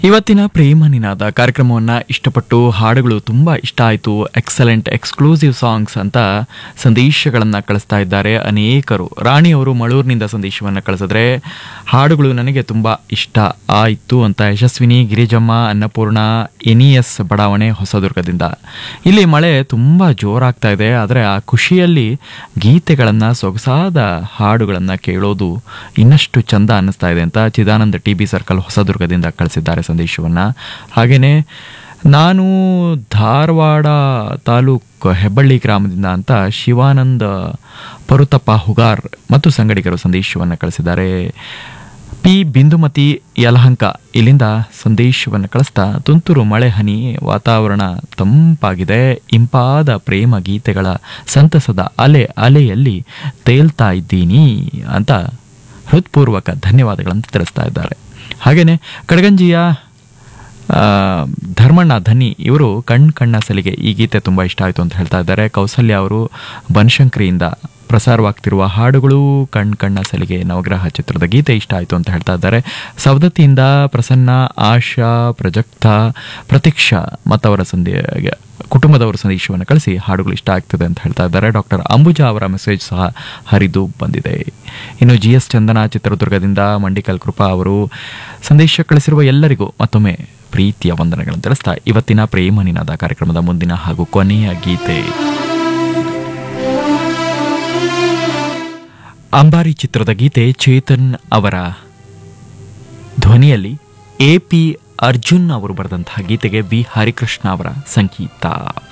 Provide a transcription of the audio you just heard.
ಇವತ್ತಿನ ಪ್ರೇಮ ನಿನಾದ ಕಾರ್ಯಕ್ರಮವನ್ನು ಇಷ್ಟಪಟ್ಟು ಹಾಡುಗಳು ತುಂಬ ಇಷ್ಟ ಆಯಿತು ಎಕ್ಸಲೆಂಟ್ ಎಕ್ಸ್ಕ್ಲೂಸಿವ್ ಸಾಂಗ್ಸ್ ಅಂತ ಸಂದೇಶಗಳನ್ನು ಕಳಿಸ್ತಾ ಇದ್ದಾರೆ ಅನೇಕರು ರಾಣಿಯವರು ಮಳೂರಿನಿಂದ ಸಂದೇಶವನ್ನು ಕಳಿಸಿದ್ರೆ ಹಾಡುಗಳು ನನಗೆ ತುಂಬ ಇಷ್ಟ ಆಯಿತು ಅಂತ ಯಶಸ್ವಿನಿ ಗಿರಿಜಮ್ಮ ಅನ್ನಪೂರ್ಣ ಎನ್ ಎಸ್ ಬಡಾವಣೆ ಹೊಸದುರ್ಗದಿಂದ ಇಲ್ಲಿ ಮಳೆ ತುಂಬ ಜೋರಾಗ್ತಾ ಇದೆ ಆದರೆ ಆ ಖುಷಿಯಲ್ಲಿ ಗೀತೆಗಳನ್ನು ಸೊಗಸಾದ ಹಾಡುಗಳನ್ನು ಕೇಳೋದು ಇನ್ನಷ್ಟು ಚಂದ ಅನ್ನಿಸ್ತಾ ಇದೆ ಅಂತ ಚಿದಾನಂದ ಟಿ ಬಿ ಸರ್ಕಲ್ ಹೊಸದುರ್ಗದಿಂದ ಕಳಿಸಿದ್ದಾರೆ ಸಂದೇಶವನ್ನು ಹಾಗೆಯೇ ನಾನು ಧಾರವಾಡ ತಾಲೂಕು ಹೆಬ್ಬಳ್ಳಿ ಗ್ರಾಮದಿಂದ ಅಂತ ಶಿವಾನಂದ ಪರುತಪ್ಪ ಹುಗಾರ್ ಮತ್ತು ಸಂಗಡಿಗರು ಸಂದೇಶವನ್ನು ಕಳಿಸಿದ್ದಾರೆ ಪಿ ಬಿಂದುಮತಿ ಯಲಹಂಕ ಇಲ್ಲಿಂದ ಸಂದೇಶವನ್ನು ಕಳಿಸ್ತಾ ತುಂತುರು ಮಳೆ ಹನಿ ವಾತಾವರಣ ತಂಪಾಗಿದೆ ಇಂಪಾದ ಪ್ರೇಮ ಗೀತೆಗಳ ಸಂತಸದ ಅಲೆ ಅಲೆಯಲ್ಲಿ ತೇಲ್ತಾ ಇದ್ದೀನಿ ಅಂತ ಹೃತ್ಪೂರ್ವಕ ಧನ್ಯವಾದಗಳನ್ನು ತಿಳಿಸ್ತಾ ಇದ್ದಾರೆ ಹಾಗೆಯೇ ಕಡಗಂಜಿಯ ಆ, ಧರ್ಮಣ್ಣ ಧನಿ ಇವರು ಕಣ್ ಕಣ್ಣ ಸಲಿಗೆ ಈ ಗೀತೆ ತುಂಬ ಇಷ್ಟ ಆಯಿತು ಅಂತ ಹೇಳ್ತಾ ಇದ್ದಾರೆ ಕೌಸಲ್ಯ ಅವರು ಬನಶಂಕರಿಯಿಂದ ಪ್ರಸಾರವಾಗ್ತಿರುವ ಹಾಡುಗಳು ಕಣ್ ಕಣ್ಣ ಸಲಿಗೆ ನವಗ್ರಹ ಚಿತ್ರದ ಗೀತೆ ಇಷ್ಟ ಆಯಿತು ಅಂತ ಹೇಳ್ತಾ ಇದ್ದಾರೆ ಸವದತ್ತಿಯಿಂದ ಪ್ರಸನ್ನ ಆಶಾ ಪ್ರಜಕ್ತ ಪ್ರತೀಕ್ಷಾ ಮತ್ತವರ ಸಂದೇ ಕುಟುಂಬದವರ ಸಂದೇಶವನ್ನು ಕಳಿಸಿ ಹಾಡುಗಳು ಇಷ್ಟ ಆಗ್ತದೆ ಅಂತ ಹೇಳ್ತಾ ಇದ್ದಾರೆ ಡಾಕ್ಟರ್ ಅಂಬುಜಾ ಅವರ ಮೆಸೇಜ್ ಸಹ ಹರಿದು ಬಂದಿದೆ ಇನ್ನು ಜಿ ಎಸ್ ಚಂದನ ಚಿತ್ರದುರ್ಗದಿಂದ ಮಂಡಿಕಲ್ ಕೃಪಾ ಅವರು ಸಂದೇಶ ಕಳಿಸಿರುವ ಎಲ್ಲರಿಗೂ ಮತ್ತೊಮ್ಮೆ ಪ್ರೀತಿಯ ವಂದನೆಗಳನ್ನು ತಿಳಿಸ್ತಾ ಇವತ್ತಿನ ಪ್ರೇಮ ನಿನಾದ ಕಾರ್ಯಕ್ರಮದ ಮುಂದಿನ ಹಾಗೂ ಕೊನೆಯ ಗೀತೆ ಅಂಬಾರಿ ಚಿತ್ರದ ಗೀತೆ ಚೇತನ್ ಅವರ ಧ್ವನಿಯಲ್ಲಿ ಎ ಪಿ ಅರ್ಜುನ್ ಅವರು ಬರೆದಂತಹ ಗೀತೆಗೆ ವಿ ಹರಿಕೃಷ್ಣ ಅವರ ಸಂಗೀತ